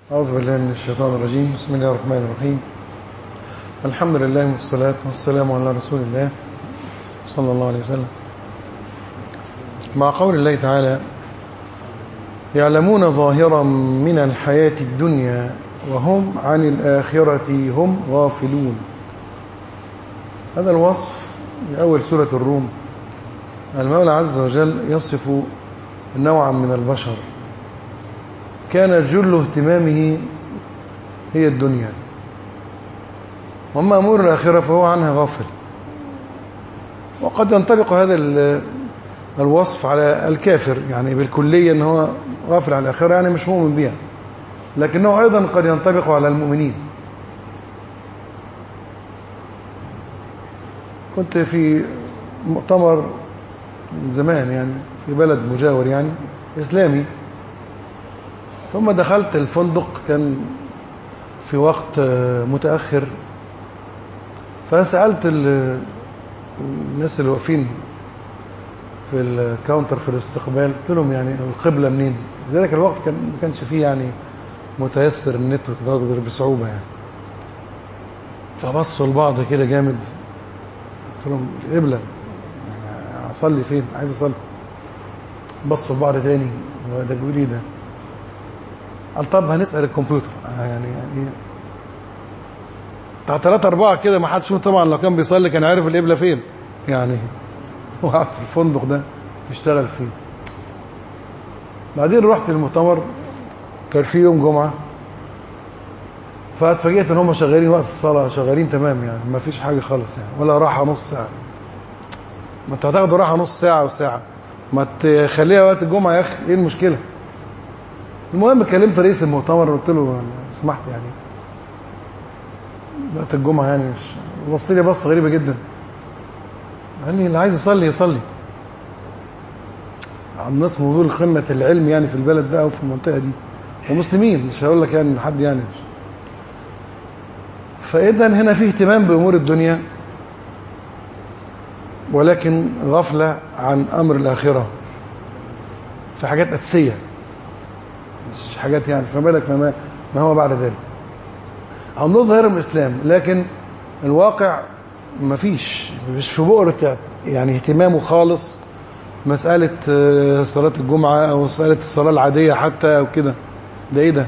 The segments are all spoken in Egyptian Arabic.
أعوذ بالله من الشيطان الرجيم بسم الله الرحمن الرحيم الحمد لله والصلاة والسلام على رسول الله صلى الله عليه وسلم مع قول الله تعالى يعلمون ظاهرا من الحياة الدنيا وهم عن الآخرة هم غافلون هذا الوصف لأول سورة الروم المولى عز وجل يصف نوعا من البشر كان جل اهتمامه هي الدنيا وأما أمور الآخرة فهو عنها غافل وقد ينطبق هذا الوصف على الكافر يعني بالكلية أنه هو غافل عن الآخرة يعني مش مؤمن بها لكنه أيضا قد ينطبق على المؤمنين كنت في مؤتمر زمان يعني في بلد مجاور يعني إسلامي ثم دخلت الفندق كان في وقت متأخر فسألت الناس اللي واقفين في الكاونتر في الاستقبال قلت لهم يعني القبلة منين ذلك الوقت كان ما كانش فيه يعني متيسر النت وكده غير بصعوبة يعني فبصوا لبعض كده جامد قلت لهم القبلة يعني أصلي فين عايز أصلي بصوا لبعض تاني ده بيقول ايه ده قال طب هنسأل الكمبيوتر يعني يعني بتاع ثلاثة أربعة كده ما حدش طبعا لو كان بيصلي كان عارف القبلة فين يعني وقعدت في الفندق ده يشتغل فيه بعدين رحت المؤتمر كان في يوم جمعة فاتفاجئت ان هم شغالين وقت الصلاة شغالين تمام يعني ما فيش حاجة خالص يعني ولا راحة نص ساعة ما انت هتاخدوا راحة نص ساعة وساعة ما تخليها وقت الجمعة يا اخي ايه المشكلة المهم كلمت رئيس المؤتمر قلت له سمحت يعني وقت الجمعة يعني مش بص لي بصة غريبة جدا قال لي اللي عايز يصلي يصلي الناس موضوع قمة العلم يعني في البلد ده أو في المنطقة دي ومسلمين مش هقول لك يعني حد يعني مش فإذا هنا في اهتمام بأمور الدنيا ولكن غفلة عن أمر الآخرة في حاجات أساسية مش حاجات يعني فما بالك ما, ما هو بعد ذلك عندهم ظاهرة من الإسلام لكن الواقع ما فيش مش في بؤرة يعني اهتمامه خالص مسألة صلاة الجمعة أو مسألة الصلاة العادية حتى أو كده ده إيه ده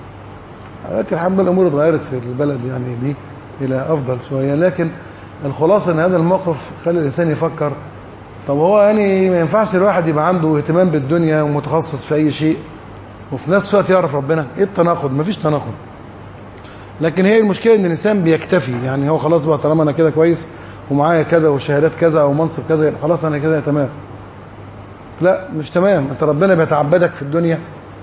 لكن الحمد لله الأمور اتغيرت في البلد يعني دي إلى أفضل شوية لكن الخلاصة أن هذا الموقف خلى الإنسان يفكر طب هو يعني ما ينفعش الواحد يبقى عنده اهتمام بالدنيا ومتخصص في أي شيء وفي نفس الوقت يعرف ربنا ايه التناقض مفيش تناقض لكن هي المشكله ان الانسان بيكتفي يعني هو خلاص بقى طالما انا كده كويس ومعايا كذا وشهادات كذا او منصب كذا خلاص انا كده تمام لا مش تمام انت ربنا بيتعبدك في الدنيا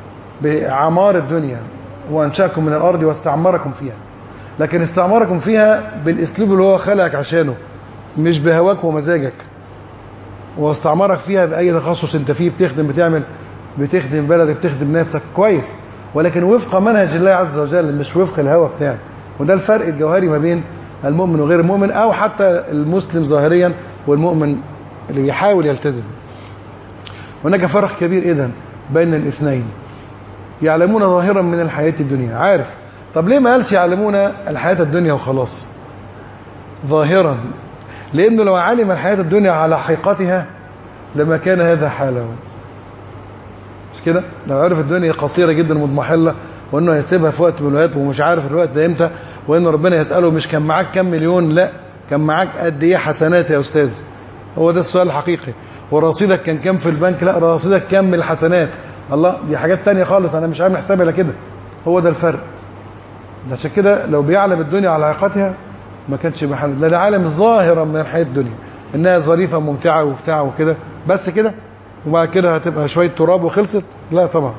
بعمار الدنيا وانشاكم من الارض واستعمركم فيها لكن استعمركم فيها بالاسلوب اللي هو خلقك عشانه مش بهواك ومزاجك واستعمرك فيها باي تخصص انت فيه بتخدم بتعمل بتخدم بلدك بتخدم ناسك كويس ولكن وفق منهج الله عز وجل مش وفق الهوى بتاعك وده الفرق الجوهري ما بين المؤمن وغير المؤمن او حتى المسلم ظاهريا والمؤمن اللي بيحاول يلتزم هناك فرق كبير اذا بين الاثنين يعلمون ظاهرا من الحياة الدنيا عارف طب ليه ما قالش يعلمون الحياة الدنيا وخلاص ظاهرا لانه لو علم الحياة الدنيا على حقيقتها لما كان هذا حاله مش كده لو عرف الدنيا قصيره جدا مضمحله وانه هيسيبها في وقت من الوقت ومش عارف الوقت ده امتى وان ربنا يساله مش كان معاك كام مليون لا كان معاك قد ايه حسنات يا استاذ هو ده السؤال الحقيقي ورصيدك كان كام في البنك لا رصيدك كام من الحسنات الله دي حاجات تانية خالص انا مش عامل حسابي على كده هو ده الفرق ده عشان كده لو بيعلم الدنيا على حقيقتها ما كانش محل ده العالم ظاهرا من الحياه الدنيا انها ظريفه ممتعه وبتاع وكده بس كده وبعد كده هتبقى شويه تراب وخلصت لا طبعا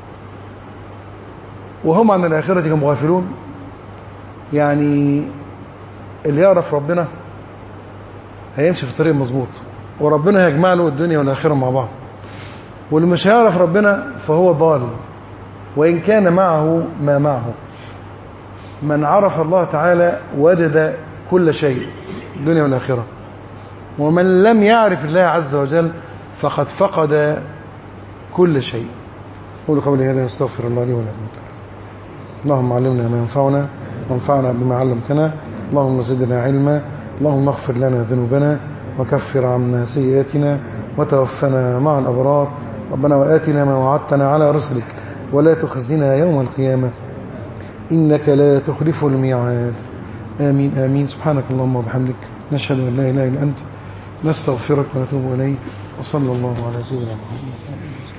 وهم عن الاخره هم غافلون يعني اللي يعرف ربنا هيمشي في طريق مظبوط وربنا هيجمع له الدنيا والاخره مع بعض واللي مش هيعرف ربنا فهو ضال وان كان معه ما معه من عرف الله تعالى وجد كل شيء الدنيا والاخره ومن لم يعرف الله عز وجل فقد فقد كل شيء قولوا قولي هذا استغفر الله لي ولكم تعالى اللهم علمنا ما ينفعنا وانفعنا بما علمتنا اللهم زدنا علما اللهم اغفر لنا ذنوبنا وكفر عنا سيئاتنا وتوفنا مع الأبرار ربنا وآتنا ما وعدتنا على رسلك ولا تخزنا يوم القيامة إنك لا تخلف الميعاد آمين آمين سبحانك اللهم وبحمدك نشهد أن لا إله إلا أنت نستغفرك ونتوب إليك وصلى الله على سيدنا محمد